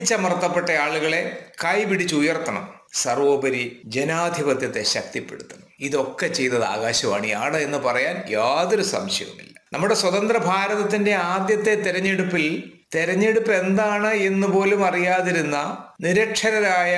ചമർത്തപ്പെട്ട ആളുകളെ കൈപിടിച്ചുയർത്തണം സർവോപരി ജനാധിപത്യത്തെ ശക്തിപ്പെടുത്തണം ഇതൊക്കെ ചെയ്തത് ആകാശവാണിയാണ് എന്ന് പറയാൻ യാതൊരു സംശയവുമില്ല നമ്മുടെ സ്വതന്ത്ര ഭാരതത്തിന്റെ ആദ്യത്തെ തെരഞ്ഞെടുപ്പിൽ തെരഞ്ഞെടുപ്പ് എന്താണ് എന്ന് പോലും അറിയാതിരുന്ന നിരക്ഷരരായ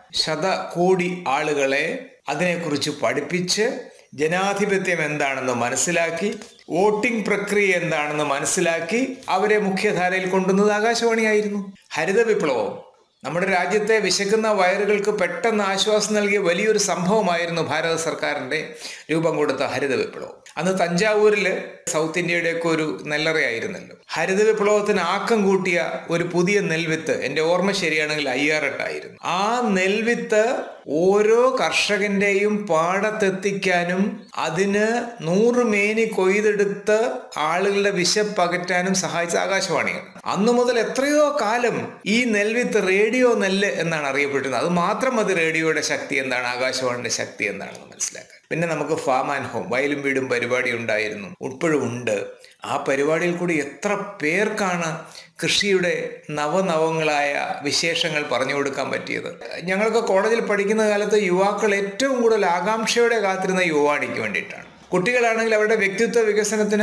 ശതകോടി ആളുകളെ അതിനെക്കുറിച്ച് പഠിപ്പിച്ച് ജനാധിപത്യം എന്താണെന്ന് മനസ്സിലാക്കി വോട്ടിംഗ് പ്രക്രിയ എന്താണെന്ന് മനസ്സിലാക്കി അവരെ മുഖ്യധാരയിൽ കൊണ്ടുവന്നത് ആകാശവാണിയായിരുന്നു ഹരിത വിപ്ലവം നമ്മുടെ രാജ്യത്തെ വിശക്കുന്ന വയറുകൾക്ക് പെട്ടെന്ന് ആശ്വാസം നൽകിയ വലിയൊരു സംഭവമായിരുന്നു ഭാരത സർക്കാരിന്റെ രൂപം കൊടുത്ത ഹരിത വിപ്ലവം അന്ന് തഞ്ചാവൂരിൽ സൗത്ത് ഇന്ത്യയുടെയൊക്കെ ഒരു നെല്ലറയായിരുന്നല്ലോ ഹരിത വിപ്ലവത്തിന് ആക്കം കൂട്ടിയ ഒരു പുതിയ നെൽവിത്ത് എൻ്റെ ഓർമ്മ ശരിയാണെങ്കിൽ അയ്യാറെട്ടായിരുന്നു ആ നെൽവിത്ത് ഓരോ കർഷകന്റെയും പാടത്തെത്തിക്കാനും അതിന് നൂറ് മേനി കൊയ്തെടുത്ത് ആളുകളുടെ വിശപ്പകറ്റാനും സഹായിച്ച ആകാശവാണിയാണ് അന്നു മുതൽ എത്രയോ കാലം ഈ നെൽവിത്ത് റേഡിയോ നെല്ല് എന്നാണ് അറിയപ്പെട്ടിരുന്നത് അത് മാത്രം മതി റേഡിയോയുടെ ശക്തി എന്താണ് ആകാശവാണിയുടെ ശക്തി എന്താണെന്ന് മനസ്സിലാക്കാൻ പിന്നെ നമുക്ക് ഫാം ആൻഡ് ഹോം വയലും വീടും പരിപാടി ഉണ്ടായിരുന്നു ഇപ്പോഴും ഉണ്ട് ആ പരിപാടിയിൽ കൂടി എത്ര പേർക്കാണ് കൃഷിയുടെ നവനവങ്ങളായ വിശേഷങ്ങൾ പറഞ്ഞു കൊടുക്കാൻ പറ്റിയത് ഞങ്ങളൊക്കെ കോളേജിൽ പഠിക്കുന്ന കാലത്ത് യുവാക്കൾ ഏറ്റവും കൂടുതൽ ആകാംക്ഷയോടെ കാത്തിരുന്ന യുവാണിക്ക് വേണ്ടിയിട്ടാണ് കുട്ടികളാണെങ്കിൽ അവരുടെ വ്യക്തിത്വ വികസനത്തിന്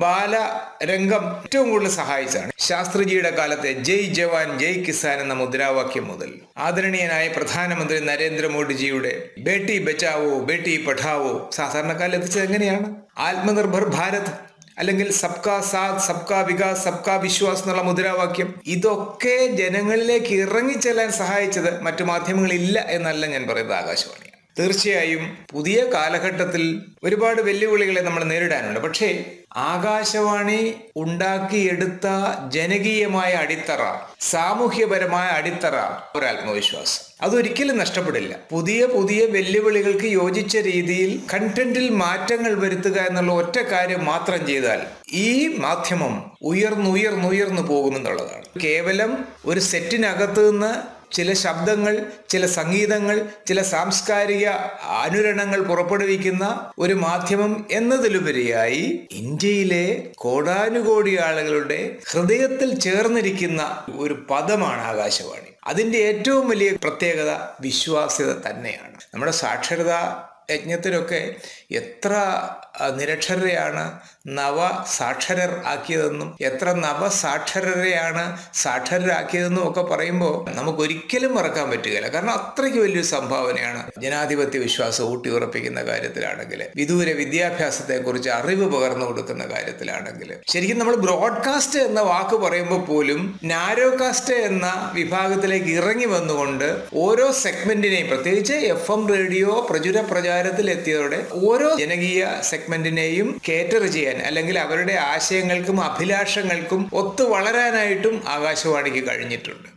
ബാലരംഗം ഏറ്റവും കൂടുതൽ സഹായിച്ചാണ് ശാസ്ത്രിജിയുടെ കാലത്തെ ജയ് ജവാൻ ജയ് കിസാൻ എന്ന മുദ്രാവാക്യം മുതൽ ആദരണീയനായ പ്രധാനമന്ത്രി നരേന്ദ്രമോദിജിയുടെ ബേട്ടി ബച്ചാവോ ബേട്ടി പഠാവോ സാധാരണക്കാരിൽ എത്തിച്ചത് എങ്ങനെയാണ് ആത്മനിർഭർ ഭാരത് അല്ലെങ്കിൽ സബ്കാ സാത്ത് സബ്കാ വികാസ് സബ്കാ വിശ്വാസ് എന്നുള്ള മുദ്രാവാക്യം ഇതൊക്കെ ജനങ്ങളിലേക്ക് ഇറങ്ങിച്ചെല്ലാൻ സഹായിച്ചത് മറ്റു മാധ്യമങ്ങളില്ല എന്നല്ല ഞാൻ പറയുന്നത് ആകാശവാണിയാണ് തീർച്ചയായും പുതിയ കാലഘട്ടത്തിൽ ഒരുപാട് വെല്ലുവിളികളെ നമ്മൾ നേരിടാനുണ്ട് പക്ഷേ ആകാശവാണി ഉണ്ടാക്കിയെടുത്ത ജനകീയമായ അടിത്തറ സാമൂഹ്യപരമായ അടിത്തറ ഒരു ആത്മവിശ്വാസം അതൊരിക്കലും നഷ്ടപ്പെടില്ല പുതിയ പുതിയ വെല്ലുവിളികൾക്ക് യോജിച്ച രീതിയിൽ കണ്ടന്റിൽ മാറ്റങ്ങൾ വരുത്തുക എന്നുള്ള ഒറ്റ കാര്യം മാത്രം ചെയ്താൽ ഈ മാധ്യമം ഉയർന്നുയർന്നുയർന്നു പോകുമെന്നുള്ളതാണ് കേവലം ഒരു സെറ്റിനകത്ത് നിന്ന് ചില ശബ്ദങ്ങൾ ചില സംഗീതങ്ങൾ ചില സാംസ്കാരിക അനുരണങ്ങൾ പുറപ്പെടുവിക്കുന്ന ഒരു മാധ്യമം എന്നതിലുപരിയായി ഇന്ത്യയിലെ കോടാനുകോടി ആളുകളുടെ ഹൃദയത്തിൽ ചേർന്നിരിക്കുന്ന ഒരു പദമാണ് ആകാശവാണി അതിൻ്റെ ഏറ്റവും വലിയ പ്രത്യേകത വിശ്വാസ്യത തന്നെയാണ് നമ്മുടെ സാക്ഷരതാ യജ്ഞത്തിലൊക്കെ എത്ര നിരക്ഷരരെയാണ് നവ സാക്ഷരർ ആക്കിയതെന്നും എത്ര നവസാക്ഷരരെയാണ് സാക്ഷരരാക്കിയതെന്നും ഒക്കെ പറയുമ്പോൾ നമുക്ക് ഒരിക്കലും മറക്കാൻ പറ്റുകയില്ല കാരണം അത്രയ്ക്ക് വലിയൊരു സംഭാവനയാണ് ജനാധിപത്യ വിശ്വാസം ഊട്ടിയുറപ്പിക്കുന്ന കാര്യത്തിലാണെങ്കിൽ വിദൂര വിദ്യാഭ്യാസത്തെക്കുറിച്ച് അറിവ് പകർന്നു കൊടുക്കുന്ന കാര്യത്തിലാണെങ്കിൽ ശരിക്കും നമ്മൾ ബ്രോഡ്കാസ്റ്റ് എന്ന വാക്ക് പറയുമ്പോൾ പോലും നാരോകാസ്റ്റ് എന്ന വിഭാഗത്തിലേക്ക് ഇറങ്ങി വന്നുകൊണ്ട് ഓരോ സെഗ്മെന്റിനെയും പ്രത്യേകിച്ച് എഫ് എം റേഡിയോ പ്രചുര പ്രചാരത്തിൽ എത്തിയതോടെ ഓരോ ജനകീയ സെഗ്മെന്റിനെയും കേറ്റർ ചെയ്യാൻ അല്ലെങ്കിൽ അവരുടെ ആശയങ്ങൾക്കും അഭിലാഷങ്ങൾക്കും ഒത്തു വളരാനായിട്ടും ആകാശവാണിക്ക് കഴിഞ്ഞിട്ടുണ്ട്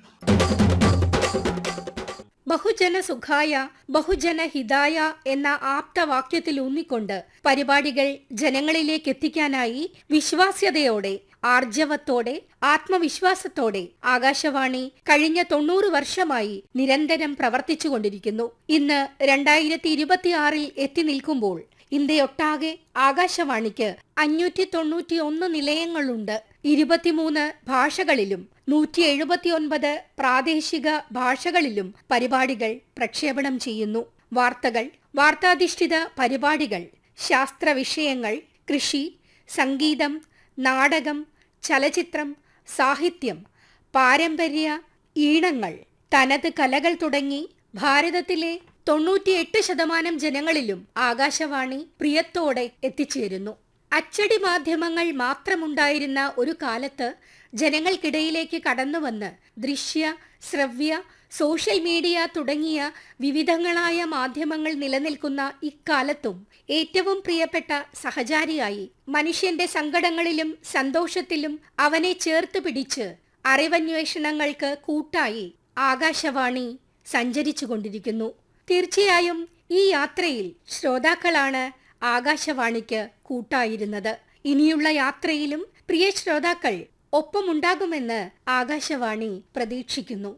ബഹുജന സുഖായ ബഹുജന ഹിതായ എന്ന ആപ്തവാക്യത്തിൽ ഊന്നിക്കൊണ്ട് പരിപാടികൾ ജനങ്ങളിലേക്ക് എത്തിക്കാനായി വിശ്വാസ്യതയോടെ ആർജവത്തോടെ ആത്മവിശ്വാസത്തോടെ ആകാശവാണി കഴിഞ്ഞ തൊണ്ണൂറ് വർഷമായി നിരന്തരം പ്രവർത്തിച്ചുകൊണ്ടിരിക്കുന്നു ഇന്ന് രണ്ടായിരത്തി ഇരുപത്തിയാറിൽ എത്തി നിൽക്കുമ്പോൾ ഇന്ത്യയൊട്ടാകെ ആകാശവാണിക്ക് അഞ്ഞൂറ്റി തൊണ്ണൂറ്റി ഒന്ന് നിലയങ്ങളുണ്ട് ഇരുപത്തിമൂന്ന് ഭാഷകളിലും നൂറ്റി എഴുപത്തിയൊൻപത് പ്രാദേശിക ഭാഷകളിലും പരിപാടികൾ പ്രക്ഷേപണം ചെയ്യുന്നു വാർത്തകൾ വാർത്താധിഷ്ഠിത പരിപാടികൾ ശാസ്ത്ര വിഷയങ്ങൾ കൃഷി സംഗീതം നാടകം ചലച്ചിത്രം സാഹിത്യം പാരമ്പര്യ ഈണങ്ങൾ തനത് കലകൾ തുടങ്ങി ഭാരതത്തിലെ തൊണ്ണൂറ്റിയെട്ട് ശതമാനം ജനങ്ങളിലും ആകാശവാണി പ്രിയത്തോടെ എത്തിച്ചേരുന്നു അച്ചടി മാധ്യമങ്ങൾ മാത്രമുണ്ടായിരുന്ന ഒരു കാലത്ത് ജനങ്ങൾക്കിടയിലേക്ക് കടന്നുവന്ന് ദൃശ്യ ശ്രവ്യ സോഷ്യൽ മീഡിയ തുടങ്ങിയ വിവിധങ്ങളായ മാധ്യമങ്ങൾ നിലനിൽക്കുന്ന ഇക്കാലത്തും ഏറ്റവും പ്രിയപ്പെട്ട സഹചാരിയായി മനുഷ്യന്റെ സങ്കടങ്ങളിലും സന്തോഷത്തിലും അവനെ ചേർത്ത് പിടിച്ച് അറിവന്വേഷണങ്ങൾക്ക് കൂട്ടായി ആകാശവാണി സഞ്ചരിച്ചുകൊണ്ടിരിക്കുന്നു തീർച്ചയായും ഈ യാത്രയിൽ ശ്രോതാക്കളാണ് ആകാശവാണിക്ക് കൂട്ടായിരുന്നത് ഇനിയുള്ള യാത്രയിലും പ്രിയ ശ്രോതാക്കൾ ഒപ്പമുണ്ടാകുമെന്ന് ആകാശവാണി പ്രതീക്ഷിക്കുന്നു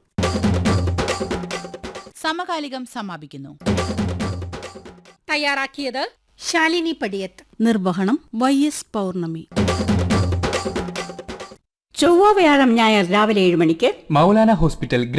സമകാലികം സമാപിക്കുന്നു തയ്യാറാക്കിയത് ശാലിനി പടിയത്ത് നിർവഹണം വൈ എസ് പൗർണമി ചൊവ്വ വ്യാഴം ഞായർ രാവിലെ ഏഴ് മണിക്ക് മൗലാന ഹോസ്പിറ്റൽ